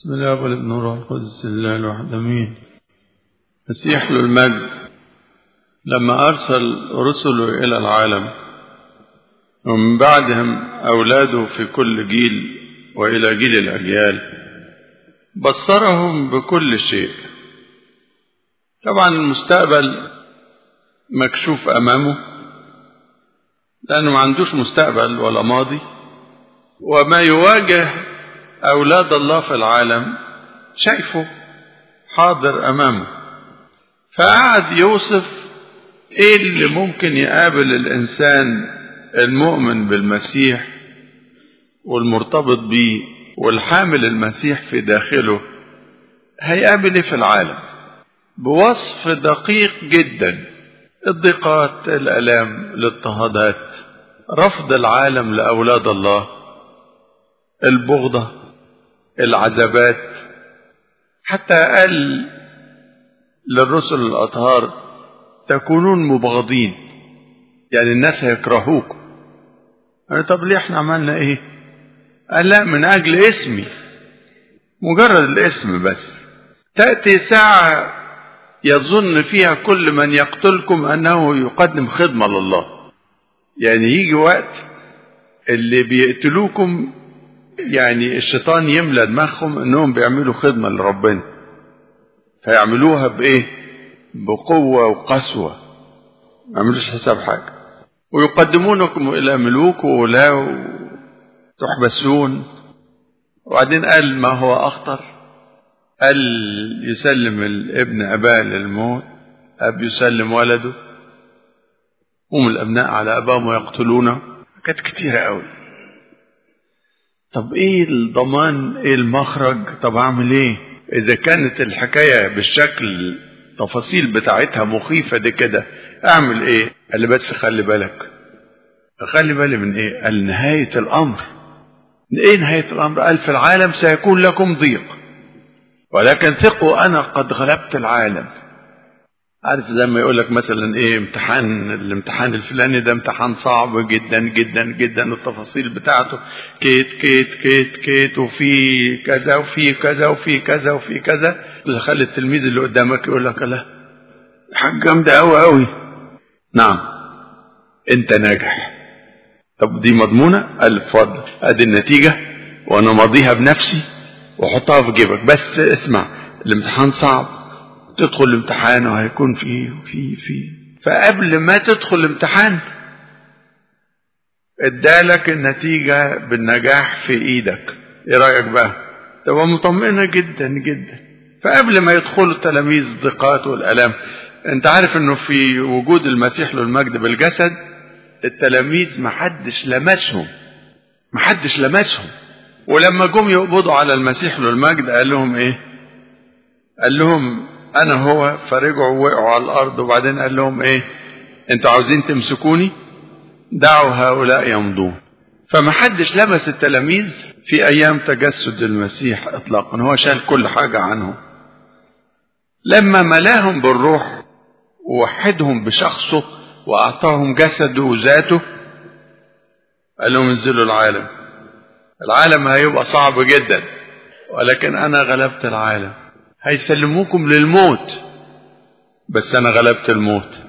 بسم الله والابن والروح القدس الله الواحد امين مسيح له المجد لما ارسل رسله الى العالم ومن بعدهم اولاده في كل جيل والى جيل الاجيال بصرهم بكل شيء طبعا المستقبل مكشوف امامه لانه ما عندوش مستقبل ولا ماضي وما يواجه أولاد الله في العالم شايفه حاضر أمامه فقعد يوصف إيه اللي ممكن يقابل الإنسان المؤمن بالمسيح والمرتبط بيه والحامل المسيح في داخله هيقابل إيه في العالم بوصف دقيق جدا الضيقات الآلام الاضطهادات رفض العالم لأولاد الله البغضة العذابات حتى قال للرسل الأطهار تكونون مبغضين يعني الناس هيكرهوكم أنا طب ليه احنا عملنا ايه قال لا من أجل اسمي مجرد الاسم بس تأتي ساعة يظن فيها كل من يقتلكم أنه يقدم خدمة لله يعني يجي وقت اللي بيقتلوكم يعني الشيطان يملى دماغهم انهم بيعملوا خدمه لربنا فيعملوها بايه بقوه وقسوه ما يعملوش حساب حاجه ويقدمونكم الى ملوك وولاة تحبسون وبعدين قال ما هو اخطر قال يسلم الابن اباه للموت اب يسلم ولده هم الابناء على ابائهم ويقتلونه كانت كتيره قوي طب ايه الضمان ايه المخرج طب اعمل ايه اذا كانت الحكايه بالشكل التفاصيل بتاعتها مخيفه دي كده اعمل ايه قال لي بس خلي بالك خلي بالي من ايه قال نهايه الامر ايه نهايه الامر قال في العالم سيكون لكم ضيق ولكن ثقوا انا قد غلبت العالم عارف زي ما يقول لك مثلا ايه امتحان الامتحان الفلاني ده امتحان صعب جدا جدا جدا التفاصيل بتاعته كيت كيت كيت كيت وفي كذا وفي كذا وفي كذا وفي كذا تخلي التلميذ اللي قدامك يقول لك لا حاجه جامده قوي قوي نعم انت ناجح طب دي مضمونه قال اتفضل ادي النتيجه وانا ماضيها بنفسي وحطها في جيبك بس اسمع الامتحان صعب تدخل الامتحان وهيكون فيه وفيه فيه فقبل ما تدخل الامتحان ادالك النتيجة بالنجاح في ايدك ايه رأيك بقى تبقى مطمئنة جدا جدا فقبل ما يدخلوا التلاميذ الضيقات والالام انت عارف انه في وجود المسيح له المجد بالجسد التلاميذ محدش لمسهم محدش لمسهم ولما جم يقبضوا على المسيح له المجد قال لهم ايه قال لهم انا هو فرجعوا وقعوا على الارض وبعدين قال لهم ايه انتوا عاوزين تمسكوني دعوا هؤلاء يمضون فما حدش لمس التلاميذ في ايام تجسد المسيح اطلاقا هو شال كل حاجه عنهم لما ملاهم بالروح ووحدهم بشخصه واعطاهم جسده وذاته قال لهم انزلوا العالم العالم هيبقى صعب جدا ولكن انا غلبت العالم هيسلموكم للموت بس انا غلبت الموت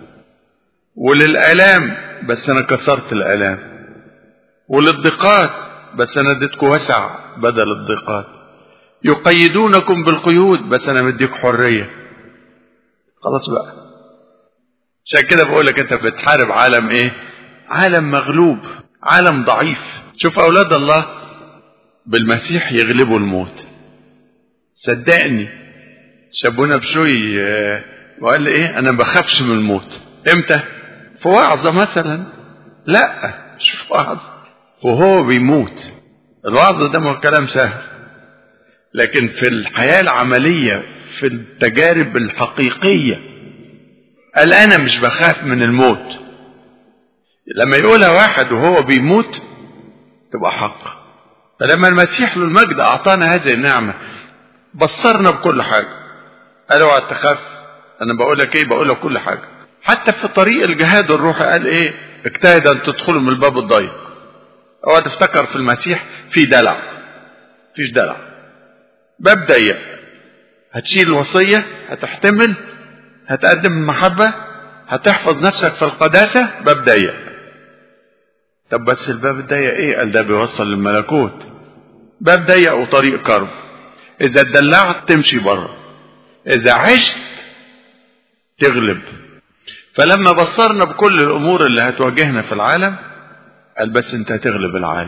وللالام بس انا كسرت الالام وللضيقات بس انا اديتكم وسع بدل الضيقات يقيدونكم بالقيود بس انا مديك حريه خلاص بقى عشان كده بقول لك انت بتحارب عالم ايه عالم مغلوب عالم ضعيف شوف اولاد الله بالمسيح يغلبوا الموت صدقني شابونا بشوي وقال لي ايه انا ما بخافش من الموت امتى في وعظه مثلا لا مش في وعظه وهو بيموت الوعظه ده ما كلام سهل لكن في الحياه العمليه في التجارب الحقيقيه قال انا مش بخاف من الموت لما يقولها واحد وهو بيموت تبقى حق فلما المسيح له المجد اعطانا هذه النعمه بصرنا بكل حاجه قال اوعى تخاف انا بقول لك ايه بقول لك كل حاجه حتى في طريق الجهاد الروحي قال ايه اجتهد ان تدخلوا من الباب الضيق اوعى تفتكر في المسيح في دلع فيش دلع باب ضيق هتشيل الوصية هتحتمل هتقدم المحبة هتحفظ نفسك في القداسة باب ضيق طب بس الباب الضيق ايه قال ده بيوصل للملكوت باب ضيق وطريق كرب اذا اتدلعت تمشي بره اذا عشت تغلب فلما بصرنا بكل الامور اللي هتواجهنا في العالم قال بس انت هتغلب العالم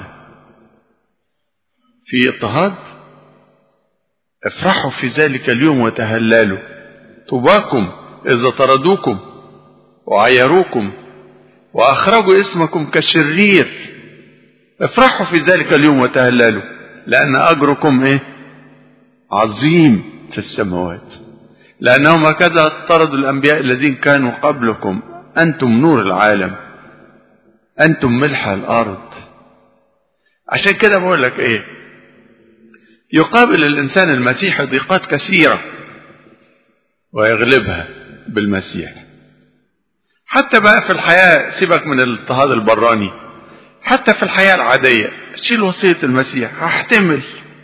في اضطهاد افرحوا في ذلك اليوم وتهللوا طوباكم اذا طردوكم وعيروكم واخرجوا اسمكم كشرير افرحوا في ذلك اليوم وتهللوا لان اجركم ايه عظيم في السماوات لانهم هكذا طردوا الانبياء الذين كانوا قبلكم انتم نور العالم انتم ملح الارض عشان كده بقول لك ايه يقابل الانسان المسيحي ضيقات كثيره ويغلبها بالمسيح حتى بقى في الحياه سيبك من الاضطهاد البراني حتى في الحياه العاديه شيل وصيه المسيح هحتمل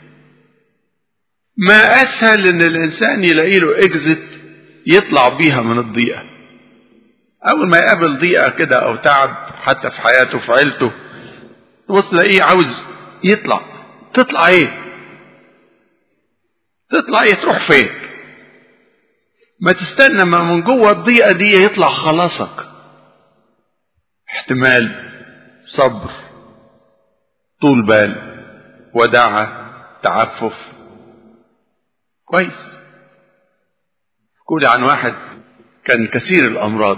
ما اسهل ان الانسان يلاقي له اكزت يطلع بيها من الضيقه اول ما يقابل ضيقه كده او تعب حتى في حياته في عيلته تبص تلاقيه عاوز يطلع تطلع ايه تطلع ايه تروح فين ما تستنى ما من جوه الضيقه دي يطلع خلاصك احتمال صبر طول بال وداعة تعفف كويس قولي عن واحد كان كثير الأمراض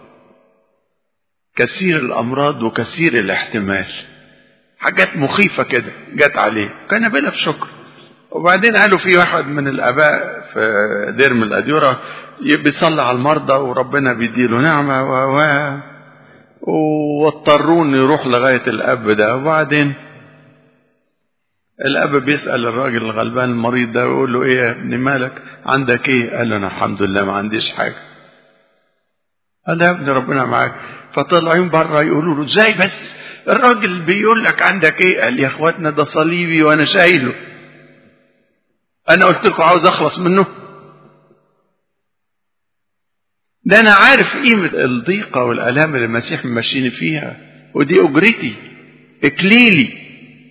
كثير الأمراض وكثير الاحتمال حاجات مخيفة كده جت عليه كان بلا بشكر وبعدين قالوا في واحد من الآباء في دير من الأديرة بيصلي على المرضى وربنا بيديله نعمة و و واضطرون يروح لغاية الأب ده وبعدين الأب بيسأل الراجل الغلبان المريض ده ويقول له إيه يا ابني مالك عندك إيه؟ قال له أنا الحمد لله ما عنديش حاجة. قال له يا ابني ربنا معاك فطلعين بره يقولوا له إزاي بس الراجل بيقول لك عندك إيه؟ قال يا إخواتنا ده صليبي وأنا شايله. أنا قلت لكم عاوز أخلص منه. ده أنا عارف قيمة الضيقة والآلام اللي المسيح ماشيني فيها ودي أجرتي إكليلي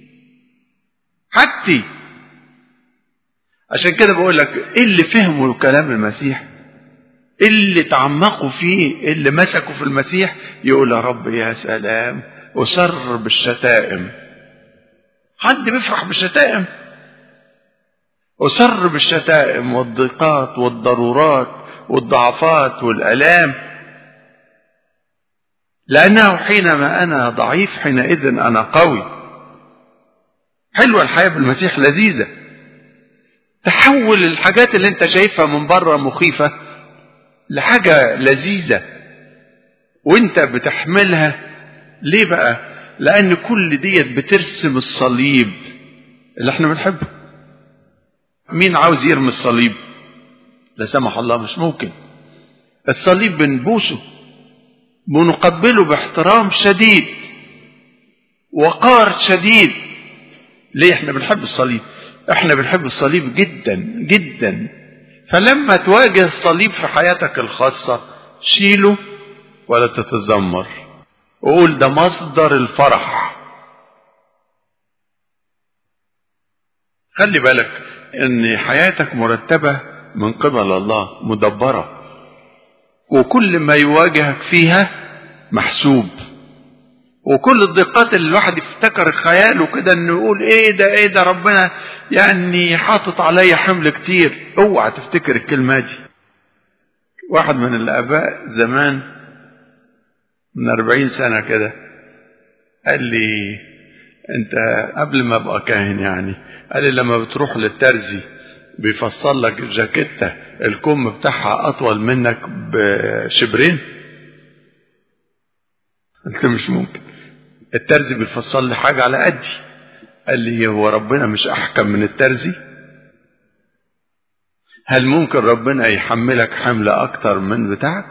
حاجتي عشان كده بقول لك ايه اللي فهموا كلام المسيح اللي تعمقوا فيه اللي مسكوا في المسيح يقول يا رب يا سلام أسر بالشتائم حد بيفرح بالشتائم أسر بالشتائم والضيقات والضرورات والضعفات والآلام لأنه حينما أنا ضعيف حينئذ أنا قوي حلوة الحياة بالمسيح لذيذة تحول الحاجات اللي انت شايفها من بره مخيفة لحاجة لذيذة وانت بتحملها ليه بقى لان كل ديت بترسم الصليب اللي احنا بنحبه مين عاوز يرمي الصليب لا سمح الله مش ممكن الصليب بنبوسه بنقبله باحترام شديد وقار شديد ليه احنا بنحب الصليب احنا بنحب الصليب جدا جدا فلما تواجه الصليب في حياتك الخاصة شيله ولا تتذمر وقول ده مصدر الفرح خلي بالك ان حياتك مرتبة من قبل الله مدبرة وكل ما يواجهك فيها محسوب وكل الضيقات اللي الواحد يفتكر خياله كده انه يقول ايه ده ايه ده ربنا يعني حاطط عليا حمل كتير اوعى تفتكر الكلمة دي واحد من الاباء زمان من أربعين سنة كده قال لي انت قبل ما ابقى كاهن يعني قال لي لما بتروح للترزي بيفصل لك جاكيتة الكم بتاعها اطول منك بشبرين قلت مش ممكن الترزي بيفصل لي حاجة على قدي قال لي هو ربنا مش أحكم من الترزي هل ممكن ربنا يحملك حمل أكتر من بتاعك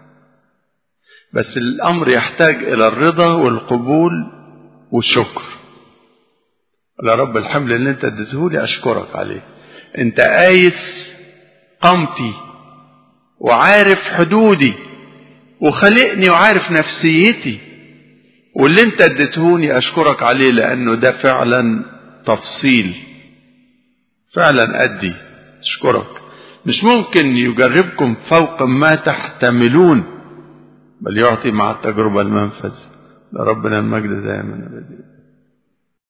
بس الأمر يحتاج إلى الرضا والقبول والشكر يا رب الحمل اللي انت اديته لي اشكرك عليه انت قايس قامتي وعارف حدودي وخلقني وعارف نفسيتي واللي انت اديتهوني اشكرك عليه لانه ده فعلا تفصيل فعلا ادي اشكرك مش ممكن يجربكم فوق ما تحتملون بل يعطي مع التجربة المنفذ لربنا المجد دائما ابدا